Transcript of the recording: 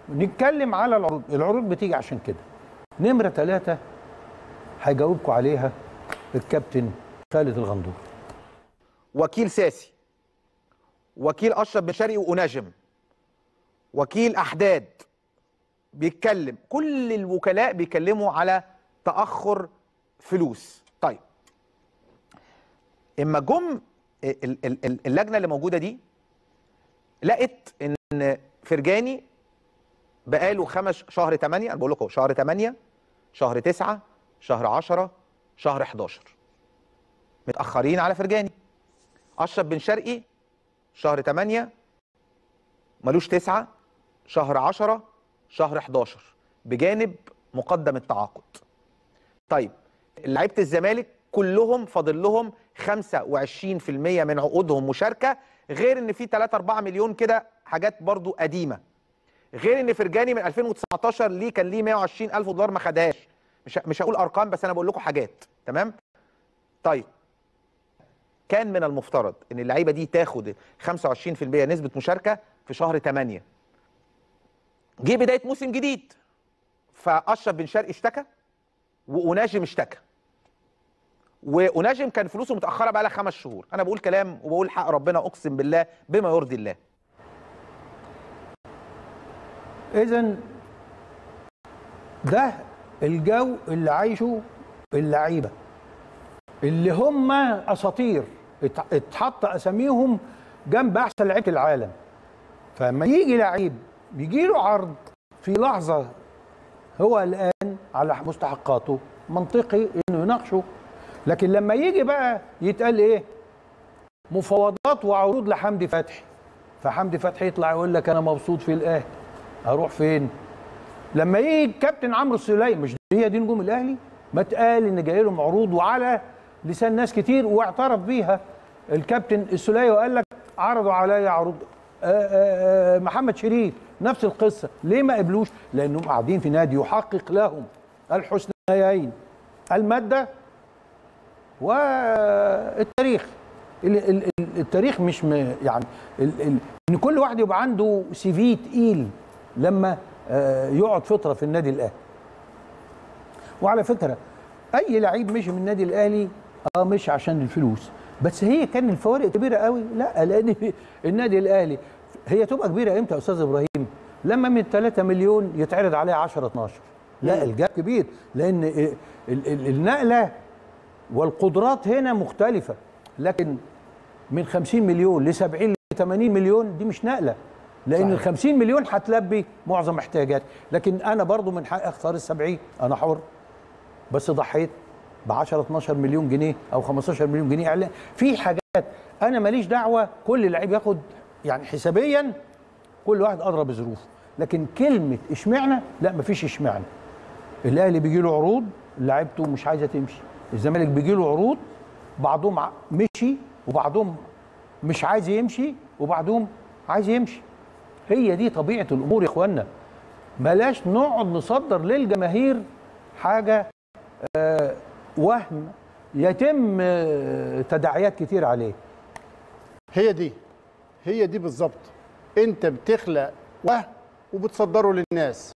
نتكلم على العروض العروض بتيجي عشان كده نمره ثلاثة هيجاوبكم عليها الكابتن خالد الغندور وكيل ساسي وكيل اشرف بن شرقي واناجم وكيل احداد بيتكلم كل الوكلاء بيتكلموا على تاخر فلوس طيب اما جم ال- ال- ال- اللجنه اللي موجوده دي لقت ان فرجاني بقاله خمس شهر 8 انا بقول لكم شهر 8 شهر 9 شهر 10 شهر 11 متاخرين على فرجاني اشرف بن شرقي شهر 8 ملوش 9 شهر 10 شهر 11 بجانب مقدم التعاقد طيب لعيبه الزمالك كلهم فاضل لهم 25% من عقودهم مشاركه غير ان في 3 4 مليون كده حاجات برضو قديمه غير ان فرجاني من 2019 ليه كان ليه 120 الف دولار ما خدهاش مش مش هقول ارقام بس انا بقول لكم حاجات تمام طيب كان من المفترض ان اللعيبه دي تاخد 25% نسبه مشاركه في شهر 8 جه بدايه موسم جديد فاشرف بن شرقي اشتكى واناجم اشتكى واناجم كان فلوسه متاخره بقى لها خمس شهور انا بقول كلام وبقول حق ربنا اقسم بالله بما يرضي الله اذا ده الجو اللي عايشه اللعيبه اللي هم اساطير ات- اتحط اساميهم جنب احسن لعيبه العالم فلما يجي لعيب بيجي له عرض في لحظه هو الان على مستحقاته منطقي انه يناقشه لكن لما يجي بقى يتقال ايه مفاوضات وعروض لحمدي فتحي فحمدي فتحي يطلع يقول لك انا مبسوط في الاهلي اروح فين لما يجي الكابتن عمرو السليم مش هي دي نجوم الاهلي ما اتقال ان جاي لهم عروض وعلى لسان ناس كتير واعترف بيها الكابتن السليم وقال لك عرضوا عليا عروض آآ آآ محمد شريف نفس القصه ليه ما قبلوش لانهم قاعدين في نادي يحقق لهم الحسنيين الماده والتاريخ ال- ال- ال- التاريخ مش م يعني ال- ال- ان كل واحد يبقى عنده سي في تقيل لما آه، يقعد فتره في النادي الاهلي وعلى فكره اي لعيب مشي من النادي الاهلي اه مش عشان الفلوس بس هي كان الفوارق كبيره قوي لا لان النادي الاهلي هي تبقى كبيره امتى يا استاذ ابراهيم لما من 3 مليون يتعرض عليه 10 12 لا الجاب كبير لان ال- ال- النقله والقدرات هنا مختلفه لكن من 50 مليون ل 70 ل 80 مليون دي مش نقله لان ال 50 مليون هتلبي معظم احتياجاتي لكن انا برضو من حقي اختار ال 70 انا حر بس ضحيت ب 10 12 مليون جنيه او 15 مليون جنيه اعلان في حاجات انا ماليش دعوه كل لعيب ياخد يعني حسابيا كل واحد ادرى بظروفه لكن كلمه اشمعنى لا مفيش اشمعنى الاهلي بيجي له عروض لعيبته مش عايزه تمشي الزمالك بيجي له عروض بعضهم ع- مشي وبعضهم مش عايز يمشي وبعضهم عايز يمشي هي دي طبيعه الامور يا اخوانا بلاش نقعد نصدر للجماهير حاجه آه وهم يتم آه تداعيات كتير عليه هي دي هي دي بالظبط انت بتخلق وهم وبتصدره للناس